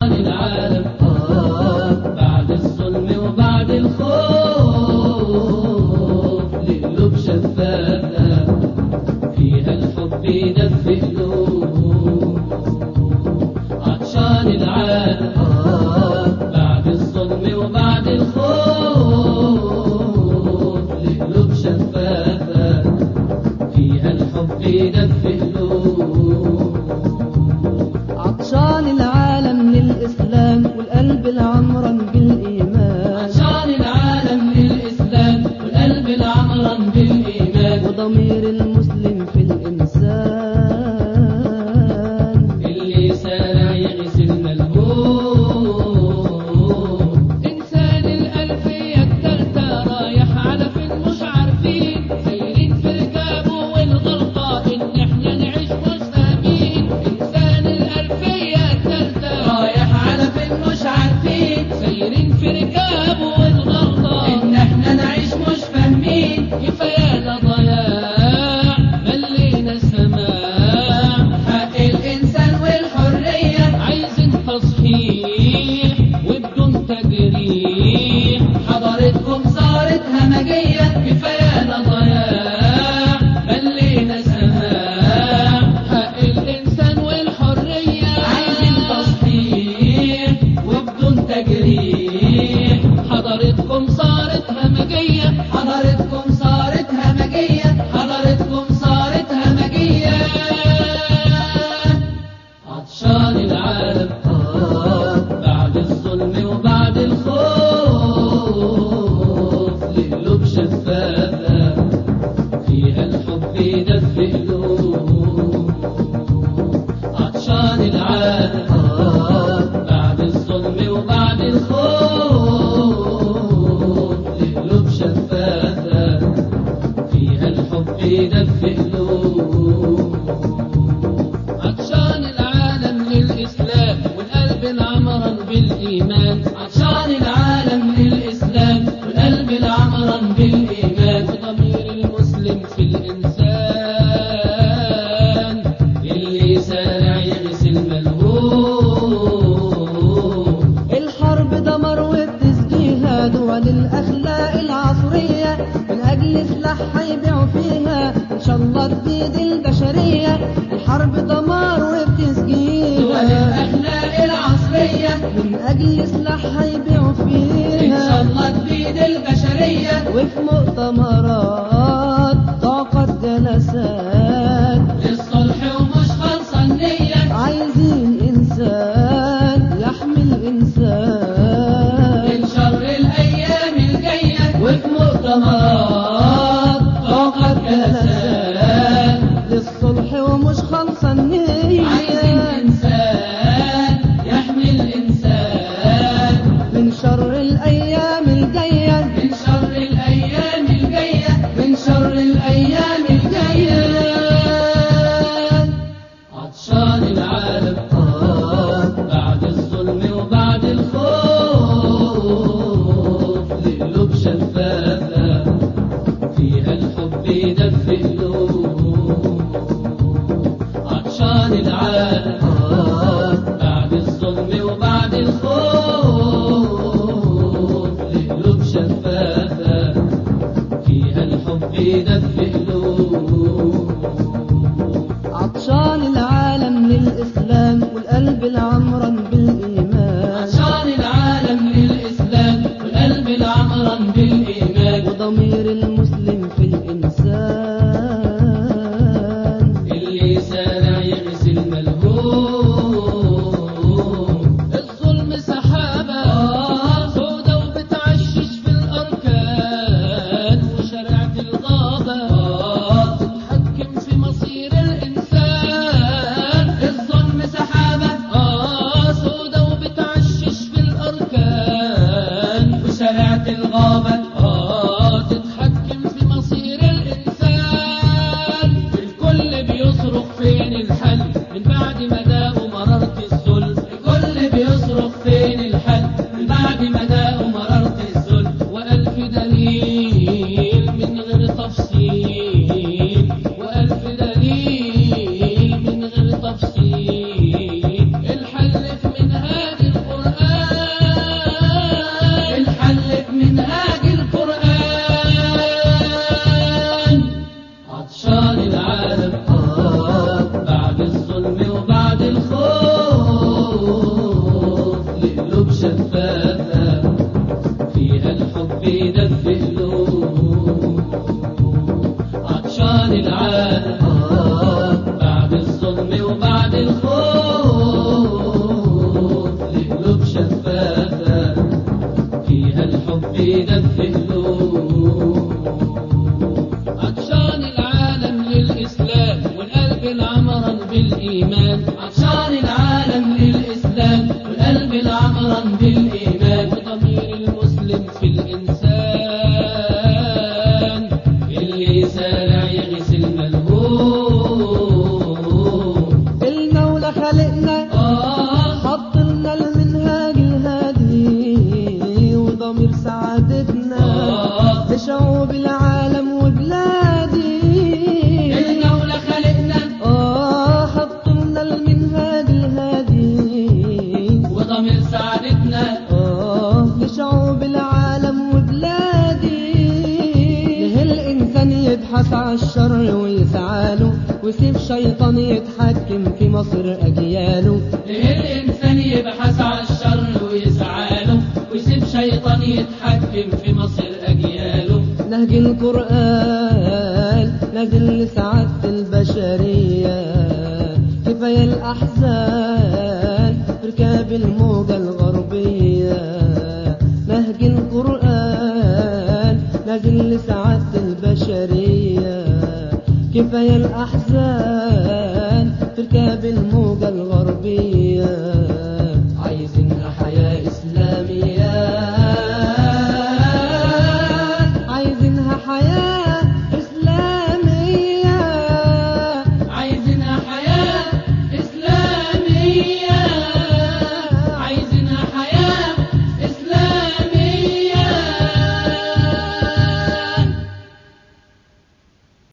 العالم بعد الظلم وبعد الخوف لقلوب شفافة فيها الحب يدفي قلوب عطشان العالم بعد الظلم وبعد الخوف لقلوب شفافة فيها الحب يدفي قلوب عطشان العالم للإسلام والقلب العمران بالإيمان عشان العالم للإسلام والقلب العمران بالإيمان وضمير المسلم في الإنسان اللي سارع يغسل ملهوم إنسان الألفية التالتة رايح على فين مش عارفين سايرين في ركابه والغلطة إن إحنا نعيش مش فاهمين إنسان الألفية التالتة رايح على فين مش عارفين سايرين في ركابه والغلطة إن إحنا نعيش مش فاهمين كفاية ضياع ملينا سماع حق الإنسان والحرية عايزين تصحيح وبدون تجريح حضارتكم صارت همجية كفاية ضياع ملينا سماع حق الإنسان والحرية عايزين تصحيح وبدون تجريح حضارتكم صارت همجية حضارتكم صارت همجية حضارتكم صارت همجية عطشان العالم بعد الظلم وبعد الخوف لقلوب شفافة فيها الحب يدفي قلوب عطشان العالم بعد الظلم وبعد الخوف لقلوب شفافة فيها الحب يدفي قلوب عطشان العالم للإسلام والقلب العمران بالإيمان عطشان العالم للإسلام والقلب العمران بالإيمان وضمير المسلم في الإنسان اللي سارع يغسل ملهوم الحرب دمر وبتسقيها دول الأخلاق العصرية من أجل سلاح هيبيعوا فيها إن شاء الله تزيد البشرية الحرب دمار دول وبتسقيها الأخلاق العصرية من أجل سلاح هيبيعوا إن شاء فيها الله تفيد البشرية وفي مؤتمرات طاقة جلسات للصلح ومش خالصة النية عايزين إنسان يحمل إنسان من شر الأيام الجاية وفي مؤتمرات طاقة جلسات للصلح ومش خالصة النية عايزين إنسان يحمي الإنسان من شر الأيام الجاية من شر الأيام الجاية من شر الأيام الجاية عطشان العالم بعد الظلم وبعد الخوف لقلوب شفافة فيها الحب يدفي قلوب عطشان العالم بعد الظلم وبعد الخوف لقلوب شفافة فيها الحب يدفي قلوب عطشان العالم للإسلام والقلب العمران بالإيمان عشان العالم للإسلام والقلب العمران بالإيمان وضمير المسلم في الإنسان اللي سارع يغسل ملهوم الظلم سحابة سودة وبتعشش في الأركان وشرعة الغابة تتحكم في مصير الإنسان الظلم سحابة سودة الشيطان يتحكم في مصر أجياله ليه الإنسان يبحث عن الشر ويسعى له ويسيب شيطان يتحكم في مصير أجياله نهج القرآن نازل لسعادة البشرية كفاية الأحزان ركاب الموجة الغربية نهج القرآن نازل لسعادة البشرية كفاية الأحزان